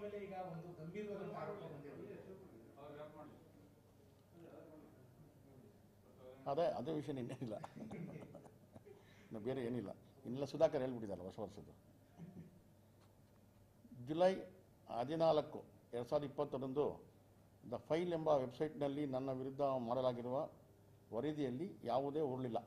ಮೇಲೆ ಈಗ ಒಂದು ಗಂಭೀರವಾದಂತ ಆರೋಪ ಬಂದಿರೋದು ಅದೇ ಅದೇ ವಿಷಯ ಇನ್ನೇನಿಲ್ಲ ಇನ್ನು ಬೇರೆ ಏನಿಲ್ಲ ಇನ್ನೆಲ್ಲ ಸುಧಾಕರ್ ಹೇಳ್ಬಿಟ್ಟಿದ್ದಾರೆ ಹೊಸ ವರ್ಷದ್ದು ಜುಲೈ ಹದಿನಾಲ್ಕು ಎರಡು ಸಾವಿರದ ಇಪ್ಪತ್ತರಂದು ದ ಫೈಲ್ ಎಂಬ ವೆಬ್ಸೈಟ್ನಲ್ಲಿ ನನ್ನ ವಿರುದ್ಧ ಮಾಡಲಾಗಿರುವ ವರದಿಯಲ್ಲಿ ಯಾವುದೇ ಉರುಳಿಲ್ಲ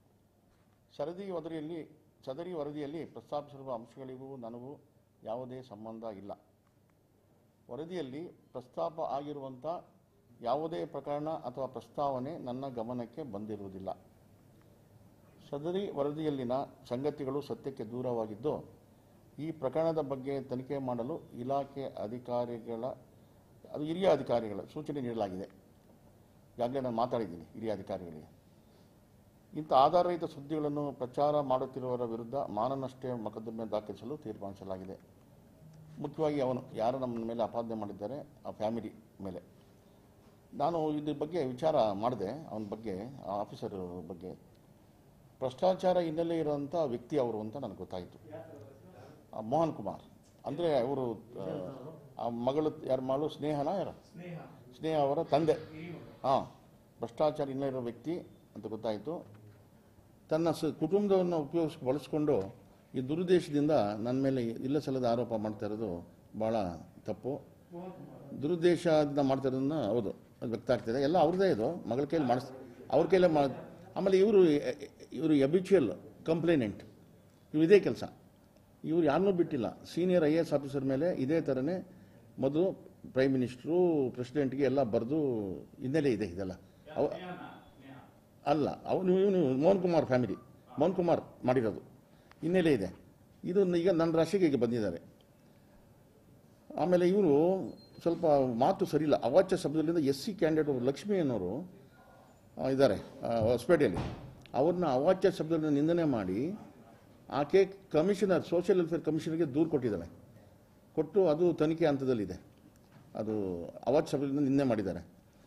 ಸರದಿ ವರದಿಯಲ್ಲಿ ಸದರಿ ವರದಿಯಲ್ಲಿ ಪ್ರಸ್ತಾಪಿಸಿರುವ ಅಂಶಗಳಿಗೂ ನನಗೂ ಯಾವುದೇ ಸಂಬಂಧ ಇಲ್ಲ ವರದಿಯಲ್ಲಿ ಪ್ರಸ್ತಾಪ ಆಗಿರುವಂಥ ಯಾವುದೇ ಪ್ರಕರಣ ಅಥವಾ ಪ್ರಸ್ತಾವನೆ ನನ್ನ ಗಮನಕ್ಕೆ ಬಂದಿರುವುದಿಲ್ಲ ಸದರಿ ವರದಿಯಲ್ಲಿನ ಸಂಗತಿಗಳು ಸತ್ಯಕ್ಕೆ ದೂರವಾಗಿದ್ದು ಈ ಪ್ರಕರಣದ ಬಗ್ಗೆ ತನಿಖೆ ಮಾಡಲು ಇಲಾಖೆ ಅಧಿಕಾರಿಗಳ ಅದು ಹಿರಿಯ ಅಧಿಕಾರಿಗಳ ಸೂಚನೆ ನೀಡಲಾಗಿದೆ ಈಗಾಗಲೇ ನಾನು ಮಾತಾಡಿದ್ದೀನಿ ಹಿರಿಯ ಅಧಿಕಾರಿಗಳಿಗೆ ಇಂಥ ಆಧಾರರಹಿತ ಸುದ್ದಿಗಳನ್ನು ಪ್ರಚಾರ ಮಾಡುತ್ತಿರುವವರ ವಿರುದ್ಧ ಮಾನನಷ್ಟ ಮೊಕದ್ದಮೆ ದಾಖಲಿಸಲು ತೀರ್ಮಾನಿಸಲಾಗಿದೆ ಮುಖ್ಯವಾಗಿ ಅವನು ಯಾರು ನಮ್ಮ ಮೇಲೆ ಅಪಾದನೆ ಮಾಡಿದ್ದಾರೆ ಆ ಫ್ಯಾಮಿಲಿ ಮೇಲೆ ನಾನು ಇದ್ರ ಬಗ್ಗೆ ವಿಚಾರ ಮಾಡಿದೆ ಅವನ ಬಗ್ಗೆ ಆ ಆಫೀಸರ್ ಬಗ್ಗೆ ಭ್ರಷ್ಟಾಚಾರ ಹಿನ್ನೆಲೆ ಇರುವಂಥ ವ್ಯಕ್ತಿ ಅವರು ಅಂತ ನನಗೆ ಗೊತ್ತಾಯಿತು ಆ ಮೋಹನ್ ಕುಮಾರ್ ಅಂದರೆ ಅವರು ಆ ಮಗಳು ಯಾರ ಮಗಳು ಸ್ನೇಹನ ಯಾರು ಸ್ನೇಹ ಸ್ನೇಹ ಅವರ ತಂದೆ ಹಿರಿಯ ಮಗ. ಹಾಂ ಭ್ರಷ್ಟಾಚಾರ ಹಿನ್ನೆಲೆ ಇರೋ ವ್ಯಕ್ತಿ ಅಂತ ಗೊತ್ತಾಯಿತು ತನ್ನ ಸ ಕುಟುಂಬವನ್ನು ಉಪಯೋಗಿಸ್ ಬಳಸ್ಕೊಂಡು ಈ ದುರುದ್ದೇಶದಿಂದ ನನ್ನ ಮೇಲೆ ಇಲ್ಲ ಸಲ್ಲದ ಆರೋಪ ಮಾಡ್ತಾ ಇರೋದು ಭಾಳ ತಪ್ಪು ಮೋಹನ್ ಕುಮಾರ್ ದುರುದ್ದೇಶದಿಂದ ಮಾಡ್ತಾ ಇರೋದನ್ನ ಹೌದು ಅದು ವ್ಯಕ್ತ ಆಗ್ತಿದೆ ಎಲ್ಲ ಅವ್ರದ್ದೇ ಇದು ಮಗಳ ಕೈಯಲ್ಲಿ ಮಾಡಿಸ್ ಅವ್ರ ಕೈಲೇ ಮಾ ಆಮೇಲೆ ಇವರು ಇವರು ಎಬಿಚುಯಲ್ ಕಂಪ್ಲೇನೆಂಟ್ ಇವು ಇದೇ ಕೆಲಸ ಇವ್ರು ಯಾರನ್ನೂ ಬಿಟ್ಟಿಲ್ಲ senior I A S officer ಮೇಲೆ ಇದೇ ಥರನೇ ಮೊದಲು ಪ್ರೈಮ್ ಮಿನಿಸ್ಟ್ರು ಪ್ರೆಸಿಡೆಂಟ್ಗೆ ಎಲ್ಲ ಬರೆದು ಹಿನ್ನೆಲೆ ಇದೆ ಇದೆಲ್ಲ ಅವ ಅಲ್ಲ ಅವನು ಇವನು ಮೋಹನ್ ಕುಮಾರ್ ಫ್ಯಾಮಿಲಿ ಮೋಹನ್ ಕುಮಾರ್ ಮಾಡಿರೋದು ಹಿನ್ನೆಲೆ ಇದೆ ಇದು ಈಗ ನನ್ನ ರಾಶಿಗೆ ಈಗ ಬಂದಿದ್ದಾರೆ ಆಮೇಲೆ ಇವರು ಸ್ವಲ್ಪ ಮಾತು ಸರಿಯಿಲ್ಲ ಅವಾಚ್ಯ ಶಬ್ದದಿಂದ ಎಸ್ ಸಿ ಕ್ಯಾಂಡಿಡೇಟ್ ಲಕ್ಷ್ಮಿ ಅನ್ನೋರು ಆ, ಇದ್ದಾರೆ ಆ, ಹೊಸಪೇಟೆಯಲ್ಲಿ ಅವ್ರನ್ನ ಅವಾಚ್ಯ ಶಬ್ದದಿಂದ ನಿಂದನೆ ಮಾಡಿ ಆಕೆ ಕಮಿಷನರ್ ಸೋಷಿಯಲ್ ವೆಲ್ಫೇರ್ ಕಮಿಷನರ್ಗೆ ದೂರು ಕೊಟ್ಟಿದ್ದಾಳೆ ಕೊಟ್ಟು ಅದು ತನಿಖೆ ಹಂತದಲ್ಲಿದೆ ಅದು ಅವಾಚ್ಯ ಶಬ್ದದಿಂದ ನಿಂದನೆ ಮಾಡಿದ್ದಾರೆ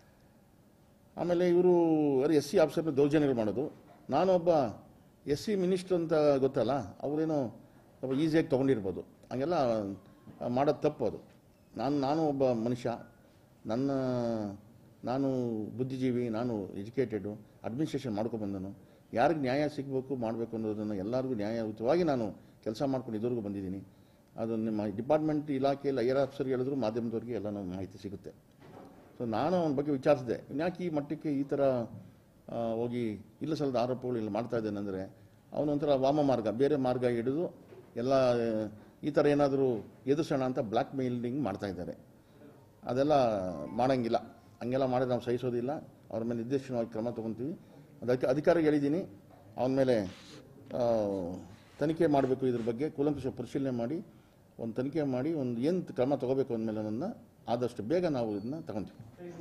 ಆಮೇಲೆ ಇವರು ಎಸ್ ಸಿ ಆಫೀಸರ್ನ ದೌರ್ಜನ್ಯಗಳು ಮಾಡೋದು ನಾನೊಬ್ಬ ಎಸ್ ಸಿ ಮಿನಿಸ್ಟರ್ ಅಂತ ಗೊತ್ತಲ್ಲ ಅವರೇನೋ ಸ್ವಲ್ಪ ಈಸಿಯಾಗಿ ತೊಗೊಂಡಿರ್ಬೋದು ಹಂಗೆಲ್ಲ ಮಾಡೋದು ತಪ್ಪು ಅದು ನಾನು ನಾನು ಒಬ್ಬ ಮನುಷ್ಯ ನನ್ನ ನಾನು ಬುದ್ಧಿಜೀವಿ ನಾನು ಎಜುಕೇಟೆಡು ಅಡ್ಮಿನಿಸ್ಟ್ರೇಷನ್ ಮಾಡ್ಕೊಬಂದನು ಯಾರಿಗೆ ನ್ಯಾಯ ಸಿಗಬೇಕು ಮಾಡಬೇಕು ಅನ್ನೋದನ್ನು ಎಲ್ಲರಿಗೂ ನ್ಯಾಯಯುತವಾಗಿ ನಾನು ಕೆಲಸ ಮಾಡ್ಕೊಂಡು ಇದುವರೆಗೂ ಬಂದಿದ್ದೀನಿ ಅದು ನಿಮ್ಮ ಡಿಪಾರ್ಟ್ಮೆಂಟ್ ಇಲಾಖೆಯಲ್ಲಿ ಐಆರ್ ಆಫೀಸರ್ ಹೇಳಿದ್ರು ಮಾಧ್ಯಮದವ್ರಿಗೆ ಎಲ್ಲನೂ ಮಾಹಿತಿ ಸಿಗುತ್ತೆ ಸೊ ನಾನು ಅವನ ಬಗ್ಗೆ ವಿಚಾರಿಸಿದೆ ಯಾಕೆ ಈ ಮಟ್ಟಕ್ಕೆ ಈ ಥರ ಆ, ಹೋಗಿ ಇಲ್ಲ ಸಲ್ಲದ ಆರೋಪಗಳು ಇಲ್ಲಿ ಮಾಡ್ತಾ ಇದ್ದಾನೆ ಅಂದರೆ ಅವನೊಂಥರ ವಾಮ ಮಾರ್ಗ ಬೇರೆ ಮಾರ್ಗ ಹಿಡಿದು ಎಲ್ಲ ಆ, ಈ ಥರ ಏನಾದರೂ ಎದುರಿಸೋಣ ಅಂತ ಬ್ಲ್ಯಾಕ್ ಮೇಲಿಂಗ್ ಮಾಡ್ತಾ ಇದ್ದಾರೆ ಅದೆಲ್ಲ ಮಾಡೋಂಗಿಲ್ಲ ಹಂಗೆಲ್ಲ ಮಾಡಿದ್ರೆ ನಾವು ಸಹಿಸೋದಿಲ್ಲ ಅವ್ರ ಮೇಲೆ ನಿರ್ದೇಶನವಾಗಿ ಕ್ರಮ ತೊಗೊತೀವಿ ಅದಕ್ಕೆ ಅಧಿಕಾರಿಗೆ ಹೇಳಿದ್ದೀನಿ ಅವನ ಮೇಲೆ ಆ, ತನಿಖೆ ಮಾಡಬೇಕು ಇದ್ರ ಬಗ್ಗೆ ಕೂಲಂಕಷ ಪರಿಶೀಲನೆ ಮಾಡಿ ಒಂದು ತನಿಖೆ ಮಾಡಿ ಒಂದು ಏನು ಕ್ರಮ ತಗೋಬೇಕು ಅಂದಮೇಲೆ ನನ್ನ ಆದಷ್ಟು ಬೇಗ ನಾವು ಇದನ್ನ ತಗೊಂತೀವಿ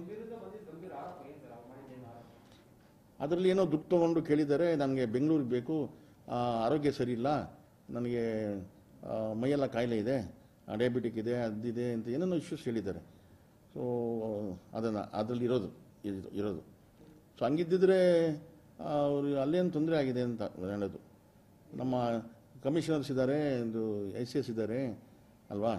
ಅದರಲ್ಲಿ ಏನೋ ದುಡ್ಡು ತೊಗೊಂಡು ಕೇಳಿದ್ದಾರೆ ನನಗೆ ಬೆಂಗಳೂರಿಗೆ ಬೇಕು ಆ, ಆರೋಗ್ಯ ಸರಿ ಇಲ್ಲ ನನಗೆ ಆ, ಮೈಯೆಲ್ಲ ಕಾಯಿಲೆ ಇದೆ ಡಯಾಬಿಟಿಕ್ ಇದೆ ಅದಿದೆ ಅಂತ ಏನೇನೋ ಇಶ್ಯೂಸ್ ಹೇಳಿದ್ದಾರೆ ಸೊ ಅದನ್ನು ಅದರಲ್ಲಿ ಇರೋದು ಇದು ಇರೋದು ಸೊ ಹಂಗಿದ್ದಿದ್ರೆ ಅವರು ಅಲ್ಲೇನು ತೊಂದರೆ ಆಗಿದೆ ಅಂತ ಹೇಳೋದು ನಮ್ಮ ಕಮಿಷನರ್ಸ್ ಇದ್ದಾರೆ ಒಂದು ಐ ಸಿ ಎಸ್ ಇದ್ದಾರೆ ಅಲ್ವಾ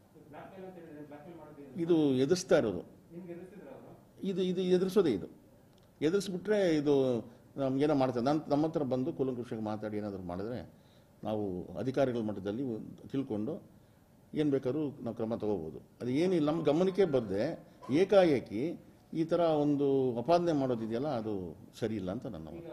ಇದು ಎದುರಿಸ್ತಾ ಇರೋದು ಇದು ಇದು ಎದುರಿಸೋದೇ ಇದು ಎದುರಿಸ್ಬಿಟ್ರೆ ಇದು ನಮಗೇನೋ ಮಾಡ್ತಾರೆ ನಾನು ನಮ್ಮ ಹತ್ರ ಬಂದು ಕೂಲಂಕುಷಿಗೆ ಮಾತಾಡಿ ಏನಾದರೂ ಮಾಡಿದ್ರೆ ನಾವು ಅಧಿಕಾರಿಗಳ ಮಟ್ಟದಲ್ಲಿ ತಿಳ್ಕೊಂಡು ಏನು ಬೇಕಾದ್ರೂ ನಾವು ಕ್ರಮ ತಗೋಬೋದು ಅದು ಏನಿಲ್ಲ ನಮ್ಮ ಗಮನಕ್ಕೆ ಬರದೆ ಏಕಾಏಕಿ ಈ ಥರ ಒಂದು ಅಪಾದನೆ ಮಾಡೋದಿದೆಯಲ್ಲ ಅದು ಸರಿ ಇಲ್ಲ ಅಂತ ನನ್ನ ಮತ.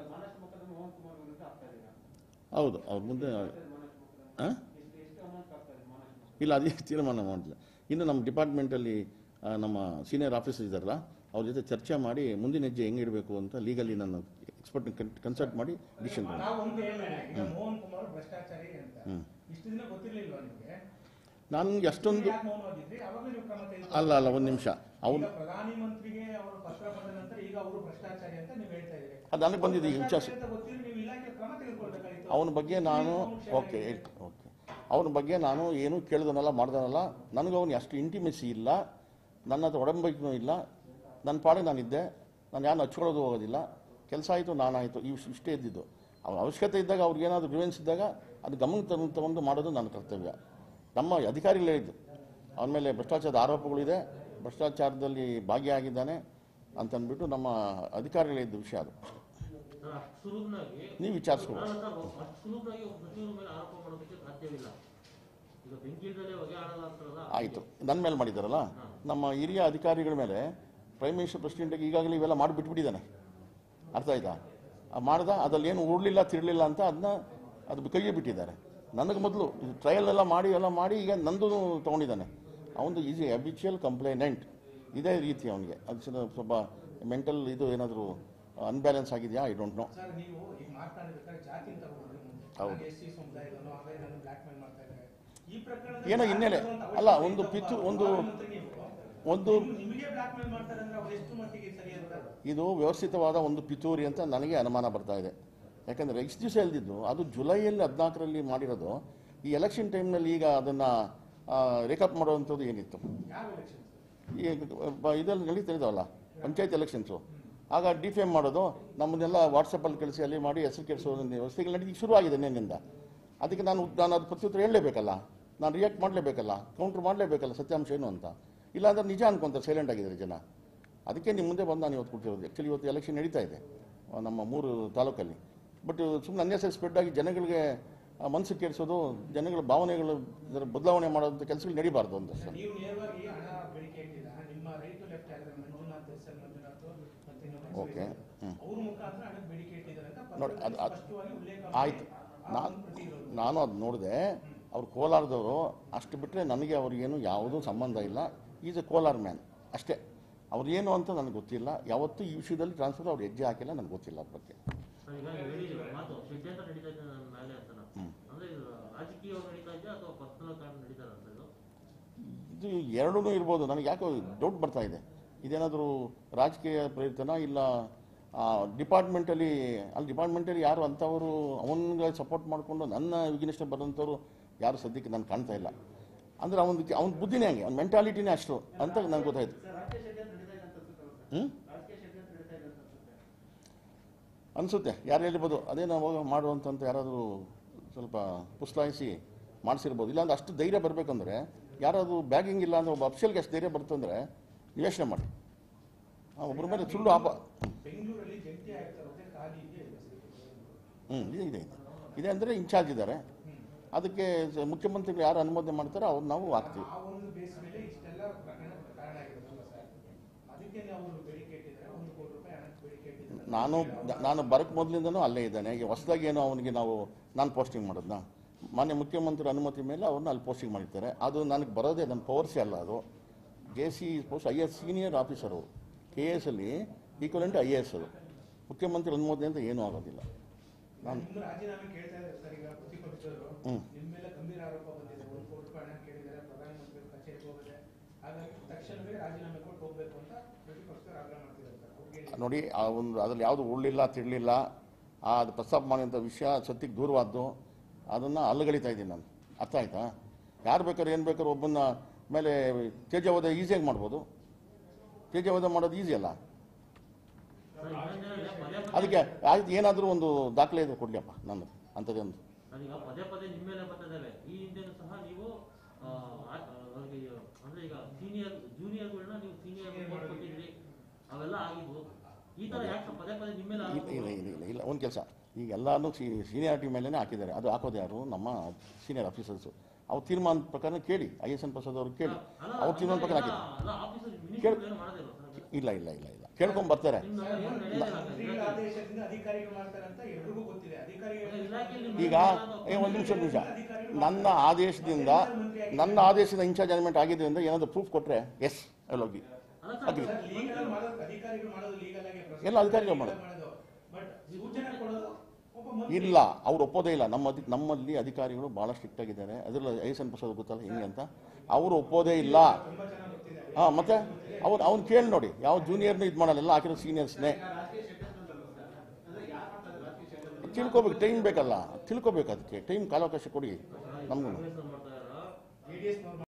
ಹೌದು ಅವ್ರ ಮುಂದೆ ಆ? ಇಲ್ಲ ಅದೇ ತೀರ್ಮಾನ ಮಾಡಿಲ್ಲ ಇನ್ನು ನಮ್ಮ ಡಿಪಾರ್ಟ್ಮೆಂಟಲ್ಲಿ ಆ, ನಮ್ಮ ಸೀನಿಯರ್ ಆಫೀಸರ್ ಇದ್ದಾರಲ್ಲ ಅವ್ರ ಜೊತೆ ಚರ್ಚೆ ಮಾಡಿ ಮುಂದಿನ ಹೆಜ್ಜೆ ಹೆಂಗೆ ಇಡಬೇಕು ಅಂತ ಲೀಗಲಿ ನಾನು ಎಕ್ಸ್ಪರ್ಟ್ ಕನ್ಸಲ್ಟ್ ಮಾಡಿ ಡಿಸಿಷನ್ ಮಾಡಿ ನಾವು ಒಂದು ಹೇಳೋಣ ಈಗ ಮೋಹನ್ ಕುಮಾರ್ ಭ್ರಷ್ಟಾಚಾರಿ ಅಂತ ಇಷ್ಟು ದಿನ ಗೊತ್ತಿರ್ಲಿಲ್ವಾ ನಿಮ್ಗೆ ನನಗೆ ಅಷ್ಟೊಂದು ಯಾಕೆ ಮೌನವಾಗಿದ್ರಿ ಅವಾಗಲೇ ನೀವು ಕ್ರಮ ತೆಗೆದುಕೊಳ್ಳಿ. ಅಲ್ಲ ಅಲ್ಲ ಒಂದು ನಿಮಿಷ ಅವ್ನು ಈಗ ಪ್ರಧಾನಿ ಮಂತ್ರಿಗೆ ಅವರು ಪತ್ರ ಬಂದ ನಂತರ ಈಗ ಅವರು ಭ್ರಷ್ಟಾಚಾರಿ ಅಂತ ನೀವು ಹೇಳ್ತಾ ಇದ್ದೀರಿ ಅದು ನನಗೆ ಬಂದಿದೆ ಈ ವಿಚಾರ ಭ್ರಷ್ಟಾಚಾರಿ ಅಂತ ಗೊತ್ತಿದ್ರೆ ನೀವು ಇಲಾಖೆ ಕ್ರಮ ತೆಗೆದುಕೊಳ್ಬೇಕಾಗಿತ್ತು ಅವನ ಬಗ್ಗೆ ನಾನು ಓಕೆ ಓಕೆ ಅವನ ಬಗ್ಗೆ ನಾನು ಏನೂ ಕೇಳಿದನಲ್ಲ ಮಾಡ್ದನಲ್ಲ ನನಗೆ ಅವನು ಅಷ್ಟು ಇಂಟಿಮೆಸಿ ಇಲ್ಲ ನನ್ನ ಹತ್ರ ಒಡಂಬಡಿಕೆನೂ ಇಲ್ಲ ನನ್ನ ಪಾಡಿಗೆ ನಾನಿದ್ದೆ ನಾನು ಯಾರು ಹಚ್ಕೊಳ್ಳೋದು ಹೋಗೋದಿಲ್ಲ ಕೆಲಸ ಆಯಿತು ನಾನಾಯಿತು ಇವು ಇಷ್ಟೇ ಇದ್ದಿದ್ದು ಅವ್ರ ಅವಶ್ಯಕತೆ ಇದ್ದಾಗ ಅವ್ರಿಗೆ ಏನಾದರೂ ಗ್ರೀವೆನ್ಸ್ ಇದ್ದಾಗ ಅದು ಗಮನಕ್ಕೆ ತಂದು ತಗೊಂಡು ಮಾಡೋದು ನನ್ನ ಕರ್ತವ್ಯ ನಮ್ಮ ಅಧಿಕಾರಿಗಳು ಹೇಳಿದ್ದು ಅವನ ಮೇಲೆ ಭ್ರಷ್ಟಾಚಾರದ ಆರೋಪಗಳಿದೆ ಭ್ರಷ್ಟಾಚಾರದಲ್ಲಿ ಭಾಗಿಯಾಗಿದ್ದಾನೆ ಅಂತಂದ್ಬಿಟ್ಟು ನಮ್ಮ ಅಧಿಕಾರಿಗಳಿದ್ದ ವಿಷಯ ಅದು ಸರ್ ಅಷ್ಟು ಸುಲಭನಾಗಿ ನೀವು ವಿಚಾರಿಸ್ಬೋದು ಅಲ್ಲ ಸರ್ ಅಷ್ಟು ಸುಲಭನಾಗಿ ಒಬ್ಬ ಸಚಿವರ ಮೇಲೆ ಆರೋಪ ಮಾಡೋದಕ್ಕೆ ಸಾಧ್ಯವಿಲ್ಲ ಈಗ ಬೆಂಕಿಯಿಂದಲೇ ಹೊಗೆ ಆಡಲ್ಲ ಅಂತಾರಲ್ಲ ಆಯಿತು ನನ್ನ ಮೇಲೆ ಮಾಡಿದ್ದಾರಲ್ಲ ನಮ್ಮ ಹಿರಿಯ ಅಧಿಕಾರಿಗಳ ಮೇಲೆ ಪ್ರೈಮ್ ಮಿನಿಸ್ಟರ್ ಪ್ರೆಸಿಡೆಂಟಿಗೆ ಈಗಾಗಲೇ ಇವೆಲ್ಲ ಮಾಡಿ ಬಿಟ್ಬಿಟ್ಟಿದ್ದಾನೆ ಅರ್ಥ ಆಯ್ತಾ ಆ ಮಾಡ್ದ ಅದ್ರಲ್ಲಿ ಏನು ಉಡ್ಲಿಲ್ಲ ತಿರ್ಲಿಲ್ಲ ಅಂತ ಅದನ್ನ ಅದು ಕೈಗೆ ಬಿಟ್ಟಿದ್ದಾರೆ ನನಗೆ ಮೊದಲು ಟ್ರಯಲ್ ಎಲ್ಲ ಮಾಡಿ ಎಲ್ಲ ಮಾಡಿ ಈಗ ನಂದು ತೊಗೊಂಡಿದ್ದಾನೆ ಅವನು ಈಸ್ ಎ ಅಬಿಚುವಲ್ ಕಂಪ್ಲೇನೆಂಟ್ ಇದೇ ರೀತಿ ಅವನಿಗೆ ಅದು ಸ್ವಲ್ಪ- ಸ್ವಲ್ಪ ಮೆಂಟಲ್ ಇದು ಏನಾದರೂ ಅನ್ಬ್ಯಾಲೆನ್ಸ್ ಆಗಿದೆಯಾ ಐ ಡೋಂಟ್ ನೋ ಸರ್ ನೀವು ಈಗ ಮಾತನಾಡಬೇಕಾದ್ರೆ ಜಾತಿ ಅಂತ ತಗೊಂಡ್ರೆ ಹೌದು. ಎಸ್ ಸಿ ಸಮುದಾಯದವನು ಹಾಗಾಗಿ ನಾನು ಬ್ಲಾಕ್ ಮೇಲ್ ಮಾಡ್ತಾ ಇದ್ದಾರೆ ಈ ಪ್ರಕರಣ ಏನೋ ಹಿನ್ನೆಲೆ ಅಲ್ಲ ಒಂದು ಪಿತ್ತು ಒಂದು ಒಂದು ನಿಮಗೆ ಬ್ಲಾಕ್ ಮೇಲ್ ಮಾಡ್ತಾರೆ ಅಂದ್ರೆ ಅವ್ರು ಎಷ್ಟು ಮಟ್ಟಿಗೆ ಸರಿ ಅಂತ ಇದು ವ್ಯವಸ್ಥಿತವಾದ ಒಂದು ಪಿತೂರಿ ಅಂತ ನನಗೆ ಅನುಮಾನ ಬರ್ತಾ ಇದೆ ಯಾಕಂದರೆ ಎಷ್ಟು ದಿವಸ ಇಲ್ದಿದ್ದು ಅದು ಜುಲೈಯಲ್ಲಿ ಹದಿನಾಲ್ಕರಲ್ಲಿ ಮಾಡಿರೋದು ಈ ಎಲೆಕ್ಷನ್ ಟೈಮ್ನಲ್ಲಿ ಈಗ ಅದನ್ನು ರೇಕಪ್ ಮಾಡುವಂಥದ್ದು ಏನಿತ್ತು ಯಾವ ಎಲೆಕ್ಷನ್ ಈ ಬ- ಇದರಲ್ಲಿ ನಡೀತಾ ಇದಾವಲ್ಲ ಪಂಚಾಯತ್ ಎಲೆಕ್ಷನ್ಸು ಆಗ ಡಿಫೇಮ್ ಮಾಡೋದು ನಮ್ಮನ್ನೆಲ್ಲ ವಾಟ್ಸಪ್ಪಲ್ಲಿ ಕಳಿಸಿ ಅಲ್ಲಿ ಮಾಡಿ ಹೆಸರು ಕೆಡಿಸೋದು ವ್ಯವಸ್ಥೆಗಳು ನಡೀಲಿಕ್ಕೆ ಶುರುವಾಗಿದೆ ನಿನ್ನಿಂದ ಅದಕ್ಕೆ ನಾನು ನಾನು ಅದು ಪ್ರತ್ಯುತ್ತರ ಹೇಳಲೇಬೇಕಲ್ಲ ನಾನು ರಿಯಾಕ್ಟ್ ಮಾಡಲೇಬೇಕಲ್ಲ ಕೌಂಟ್ರ್ ಮಾಡಲೇಬೇಕಲ್ಲ ಸತ್ಯಾಂಶ ಏನು ಅಂತ ಇಲ್ಲಾಂದ್ರೆ ನಿಜ ಅನ್ಕೊಂತಾರೆ ಸೈಲೆಂಟ್ ಆಗಿದ್ದಾರೆ ಜನ ಅದಕ್ಕೆ ನಿಮ್ಮ ಮುಂದೆ ಬಂದು ನಾನು ಇವತ್ತು ಕೊಡ್ತಿರೋದು ಆ್ಯಕ್ಚುಲಿ ಇವತ್ತು ಎಲೆಕ್ಷನ್ ನಡೀತಾ ಇದೆ ಆ, ನಮ್ಮ ಮೂರು ತಾಲೂಕಲ್ಲಿ ಬಟ್ ಸುಮ್ಮನೆ ಅನ್ನೆಸರಿ ಸ್ಪ್ರೆಡ್ ಆಗಿ ಜನಗಳಿಗೆ ಆ, ಮನಸ್ಸು ಕೆಡಿಸೋದು ಜನಗಳ ಭಾವನೆಗಳು ಇದರ ಬದಲಾವಣೆ ಮಾಡೋಂಥ ಕೆಲಸಗಳು ನಡಿಬಾರ್ದು ಅಂತ ಸರ್ ನೀವು ನೇರವಾಗಿ ಹಣ ಬೇಡಿಕೆ ಇಟ್ಟಿಲ್ಲ ನಿಮ್ಮ ರೈಟ್ ಟು ಲೆಫ್ಟ್ ಆಗಿದ್ರೆ ಮಂಜುನಾಥ್ ಎಸ್ ಎಲ್ ಮಂಜುನಾಥ್ ಮತ್ತೆ ಇನ್ನೊಬ್ಬ ಓಕೆ ಹ್ಞೂ ಅವ್ರ ಮುಖಾಂತರ ಹಣ ಬೇಡಿಕೆ ಇಟ್ಟಿದ್ದಾರೆ ಅಂತ ನೋಡಿ, ಅದು- ಅದು- ಸ್ಪಷ್ಟವಾಗಿ ಉಲ್ಲೇಖ ಆಯ್ತು ಮಾಡಿ ಆ ನಾನು ಒಂದು ಪ್ರತಿ ಇರೋದು. ನಾನು ಅದು ನೋಡಿದೆ ಅವ್ರು ಕೋಲಾರದವರು ಅಷ್ಟು ಬಿಟ್ಟರೆ ನನಗೆ ಅವ್ರಿಗೇನು ಯಾವುದೂ ಸಂಬಂಧ ಇಲ್ಲ ಈಸ್ ಎ ಕೋಲಾರ್ ಮ್ಯಾನ್ ಅಷ್ಟೇ ಅವ್ರು ಏನು ಅಂತ ನನಗೆ ಗೊತ್ತಿಲ್ಲ ಯಾವತ್ತೂ ಈ ವಿಷಯದಲ್ಲಿ ಟ್ರಾನ್ಸ್ಫರ್ ಅವ್ರು ಹೆಜ್ಜೆ ಹಾಕಿಲ್ಲ ನನಗೆ ಗೊತ್ತಿಲ್ಲ ಅದ್ರ ಬಗ್ಗೆ ಸರ್ ಈಗ ನೀವು ಹೇಳಿದ್ದೀರ ಮಾತು ಷಡ್ಯಂತ್ರ ನಡೀತಾ ಇದೆ ನನ್ನ ಮೇಲೆ ಅಂತ ಅಂದ್ರೆ ಇದು ರಾಜಕೀಯವಾಗಿ ನಡೀತಾ ಇದೆ ಅಥವಾ ಪರ್ಸನಲ್ ಕಾರಣ ನಡೀತಾ ಅಂತ ಇದು ಇದು ಎರಡೂ ಇರ್ಬೋದು ನನಗೆ ಯಾಕೋ ಡೌಟ್ ಬರ್ತಾ ಇದೆ ಇದೇನಾದರೂ ರಾಜಕೀಯ ಪ್ರೇರಿತನ ಇಲ್ಲ ಡಿಪಾರ್ಟ್ಮೆಂಟಲ್ಲಿ ಅಲ್ಲಿ ಡಿಪಾರ್ಟ್ಮೆಂಟಲ್ಲಿ ಯಾರು ಅಂಥವರು ಅವನಿಗೆ ಸಪೋರ್ಟ್ ಮಾಡಿಕೊಂಡು ನನ್ನ ವಿಘ್ನೇಶ್ವರ ಬರೋಂಥವ್ರು ಯಾರು ಸದ್ಯಕ್ಕೆ ನಾನು ಕಾಣ್ತಾ ಇಲ್ಲ ಅಂದರೆ ಅವನ ಅವನ ಬುದ್ಧಿನೇ ಹಂಗೆ ಅವ್ನ ಮೆಂಟಾಲಿಟಿನೇ ಅಷ್ಟು ಅಂತ ನನಗೆ ಗೊತ್ತಾಯ್ತು ಹ್ಞೂ ಅನಿಸುತ್ತೆ ಯಾರು ಹೇಳ್ಬೋದು ಅದೇ ನಾವು ಮಾಡುವಂಥಂತ ಯಾರಾದರೂ ಸ್ವಲ್ಪ ಪುಸ್ಲಾಯಿಸಿ ಮಾಡಿಸಿರ್ಬೋದು ಇಲ್ಲಾಂದ್ರೆ ಅಷ್ಟು ಧೈರ್ಯ ಬರಬೇಕಂದ್ರೆ ಯಾರಾದರೂ ಬ್ಯಾಗಿಂಗ್ ಇಲ್ಲ ಅಂದ್ರೆ ಒಬ್ಬ ಅಫ್ಷಲ್ಗೆ ಅಷ್ಟು ಧೈರ್ಯ ಬರ್ತಂದ್ರೆ ನೀವು ಯೋಚನೆ ಮಾಡಿ ಆ, ಒಬ್ಬರ ಮೇಲೆ ಸುಳ್ಳು ಆಪ ಬೆಂಗಳೂರಲ್ಲಿ ಜಂಟಿ ಆಯುಕ್ತರ ಹುದ್ದೆ ಖಾಲಿ ಇದೆ ಇದೆ ಹ್ಞೂ ಇದೆ ಇದೆ ಇದೆ ಇದೆ ಅಂದರೆ ಇನ್ಚಾರ್ಜ್ ಇದ್ದಾರೆ ಅದಕ್ಕೆ ಸ- ಮುಖ್ಯಮಂತ್ರಿಗಳು ಯಾರು ಅನುಮೋದನೆ ಮಾಡ್ತಾರೋ ಅವ್ರು ನಾವು ಹಾಕ್ತೀವಿ ಆ ಒಂದು ಬೇಸ್ ಮೇಲೆ ಇಷ್ಟೆಲ್ಲ ಪ್ರಕರಣ ಕಾರಣ ಆಗಿರೋದಲ್ಲ ಸರ್ ಅದಕ್ಕೆ ಅವರು ಬೇಡಿಕೆ ಇಟ್ಟಿದ್ದಾರೆ ಒಂದು ಕೋಟಿ ರೂಪಾಯಿ ಹಣಕ್ಕೆ ಬೇಡಿಕೆ ಇಟ್ಟಿದ್ದಾರೆ ನಾನು ನಾನು ಬರಕ್ಕೆ ಮೊದಲಿಂದನೂ ಅಲ್ಲೇ ಇದ್ದಾನೆ ಈಗ ಹೊಸದಾಗಿ ಏನೋ ಅವನಿಗೆ ನಾವು ನಾನು ಪೋಸ್ಟಿಂಗ್ ಮಾಡೋದನ್ನ ಮಾನ್ಯ ಮುಖ್ಯಮಂತ್ರಿ ಅನುಮತಿ ಮೇಲೆ ಅವ್ರನ್ನ ಅಲ್ಲಿ ಪೋಸ್ಟಿಂಗ್ ಮಾಡಿರ್ತಾರೆ ಅದು ನನಗೆ ಬರೋದೇ ನನ್ನ ಪವರ್ಸೇ ಅಲ್ಲ ಅದು J C post I S senior officer K S ಅಲ್ಲಿ ಈಕ್ವಲೆಂಟ್ ಐ ಎ ಎಸ್ ಅದು ಮುಖ್ಯಮಂತ್ರಿ ಅನುಮೋದನೆ ಅಂತ ಏನೂ ಆಗೋದಿಲ್ಲ ನಾನು ನಿಮ್ಮ ರಾಜೀನಾಮೆ ಕೇಳ್ತಾ ಇದ್ದಾರೆ ಸರ್ ಈಗ ಪ್ರತಿಪಕ್ಷದವರು ಹ್ಮ್. ನಿಮ್ಮ ಮೇಲೆ ಗಂಭೀರ ಆರೋಪ ಬಂದಿದೆ ಒಂದು ಕೋಟಿ ರೂಪಾಯಿ ಹಣ ಕೇಳಿದ್ದಾರೆ ಪ್ರಧಾನಮಂತ್ರಿ ಕಚೇರಿಗೆ ಹೋಗಿದೆ ಹಾಗಾಗಿ ತಕ್ಷಣವೇ ರಾಜೀನಾಮೆ ಕೊಟ್ಟು ಹೋಗ್ಬೇಕು ಅಂತ ಪ್ರತಿಪಕ್ಷದವರು ಆಗ್ರಹ ಮಾಡ್ತಿದ್ದಾರೆ ಸರ್ ಅವ್ರಿಗೆ ನೋಡಿ ಆ ಒಂದು ಅದ್ರಲ್ಲಿ ಯಾವುದು ಉಳ್ಳಿಲ್ಲ ತಿರ್ಲಿಲ್ಲ ಆ ಅದು ಪ್ರಸ್ತಾಪ ಮಾಡುವಂಥ ವಿಷಯ ಸತ್ಯಕ್ಕೆ ದೂರವಾದ್ದು ಅದನ್ನು ಅಲ್ಲಗಳಿತಾ ಇದ್ದೀನಿ ನಾನು ಅರ್ಥ ಆಯ್ತಾ ಯಾರು ಬೇಕಾದ್ರೆ ಏನು ಬೇಕಾದ್ರೆ ಒಬ್ಬನ ಮೇಲೆ ತೇಜವಧ ಈಸಿಯಾಗಿ ಮಾಡ್ಬೋದು ತೇಜವಧ ಮಾಡೋದು ಈಸಿ ಅಲ್ಲ ಸರ್ ಇನ್ನೊಂದೇನಂದ್ರೆ ಪದೇ ಪದೇ ಅದಕ್ಕೆ ಆಯ್ತು ಏನಾದರೂ ಒಂದು ದಾಖಲೆ ಇದೆ ಕೊಡ್ಲಿಯಪ್ಪ ನನ್ನ ಅಂಥದ್ದೊಂದು ಸರ್ ಈಗ ಪದೇ ಪದೇ ನಿಮ್ಮ ಮೇಲೆ ಬರ್ತಿದ್ದಾವೆ ಈ ಹಿಂದೆನೂ ಸಹ ನೀವು ಆ, ಆ- ಅವ್ರಿಗೆ ಅಂದ್ರೆ ಈಗ ಸೀನಿಯರ್ ಜೂನಿಯರ್ಗಳನ್ನ ನೀವು ಸೀನಿಯರ್ ಕೊಟ್ಟಿದ್ರಿ ಅವೆಲ್ಲ ಆಗಿದ್ವು ಈ ತರ ಯಾಕೆ ಪದೇ ಪದೇ ನಿಮ್ಮ ಮೇಲೆ ಇಲ್ಲ ಆರೋಪ ಇಲ್ಲ ಇಲ್ಲ ಇಲ್ಲ ಇಲ್ಲ ಒಂದು ಕೆಲಸ ಈಗ ಎಲ್ಲನೂ ಸಿ ಸೀನಿಯಾರಿಟಿ ಮೇಲೇ ಹಾಕಿದ್ದಾರೆ ಅದು ಹಾಕೋದು ಯಾರು ನಮ್ಮ ಸೀನಿಯರ್ ಆಫೀಸರ್ಸು ಅವ್ರ ತೀರ್ಮಾನ ಪ್ರಕಾರ ಕೇಳಿ ಐ ಎಸ್ ಎನ್ ಪ್ರಸಾದ್ ಅವ್ರು ಕೇಳಿ ಅಲ್ಲ, ಅವ್ರ ತೀರ್ಮಾನ ಪ್ರಕಾರ ಅಲ್ಲ, ಹಾಕಿದ್ದಾರೆ ಅಲ್ಲ ಆಫೀಸರ್ ಮಿನಿಸ್ಟರ್ ಏನು ಮಾಡೋದಿಲ್ಲ ಸರ್ ಇಲ್ಲ ಇಲ್ಲ ಇಲ್ಲ ಇಲ್ಲ ಕೇಳ್ಕೊಂಡ್ ಬರ್ತಾರೆ ನಿಮ್ಮ ಏನು ನಡೆಯೋದಿಲ್ಲ ಸರ್. ಮಂತ್ರಿಗಳ ಆದೇಶದಿಂದ ಅಧಿಕಾರಿಗಳು ಮಾಡ್ತಾರೆ ಅಂತ ಎಲ್ರಿಗೂ ಗೊತ್ತಿದೆ ಅಧಿಕಾರಿಗಳು ಇಲಾಖೆಯಲ್ಲಿ ಈಗ ಏ ಒಂದು ನಿಮಿಷ ನಿಮಿಷ ನನ್ನ ಆದೇಶದಿಂದ ನನ್ನ ಆದೇಶದ ಇನ್ಚಾರ್ಜ್ ಅನಿಮೆಂಟ್ ಆಗಿದೆ ಅಂದ್ರೆ ಏನಾದರೂ ಪ್ರೂಫ್ ಕೊಟ್ಟರೆ ಎಸ್ ಹೋಗಿ ಅಲ್ಲ ಸರ್, ಅಗ್ರಿ ಲೀಗಲ್ ಮಾಡೋದು ಅಧಿಕಾರಿಗಳು ಮಾಡೋದು ಲೀಗಲ್ ಆಗಿ ಎಲ್ಲ ಅಧಿಕಾರಿಗಳು ಮಾಡೋದು. ಬಟ್ ಸೂಚನೆ ಕೊಡೋದು ಒಬ್ಬ ಮಂತ್ರಿ. ಇಲ್ಲ ಅವ್ರು ಒಪ್ಪೋದೇ ಇಲ್ಲ ನಮ್ಮ ಅಧಿ ನಮ್ಮಲ್ಲಿ ಅಧಿಕಾರಿಗಳು ಭಾಳ ಸ್ಟ್ರಿಕ್ಟ್ ಆಗಿದ್ದಾರೆ ಅದರಲ್ಲಿ ಐ ಎಸ್ ಎನ್ ಪ್ರಸಾದ್ ಗೊತ್ತಲ್ಲ ಹೆಂಗೆ ಅಂತ ಅವರು ಒಪ್ಪೋದೇ ಇಲ್ಲ ತುಂಬಾ ಚೆನ್ನಾಗಿ ಗೊತ್ತಿದೆ ಹಾಂ ಮತ್ತೆ ಅವ್ರು ಅವ್ನು ಕೇಳಿ ನೋಡಿ ಯಾವ ಜೂನಿಯರ್ನು ಇದು ಮಾಡಲ್ಲ ಎಲ್ಲ ಹಾಕಿರೋ ಸೀನಿಯರ್ಸ್ನೇ ತಿಳ್ಕೊಬೇಕು ಟೈಮ್ ಬೇಕಲ್ಲ ತಿಳ್ಕೊಬೇಕು ಅದಕ್ಕೆ ಟೈಮ್ ಕಾಲಾವಕಾಶ ಕೊಡಿ ನಮಗೂ ಮಾಡ್ತಾ ಇದ್ದಾರೆ ಜೆಡಿಎಸ್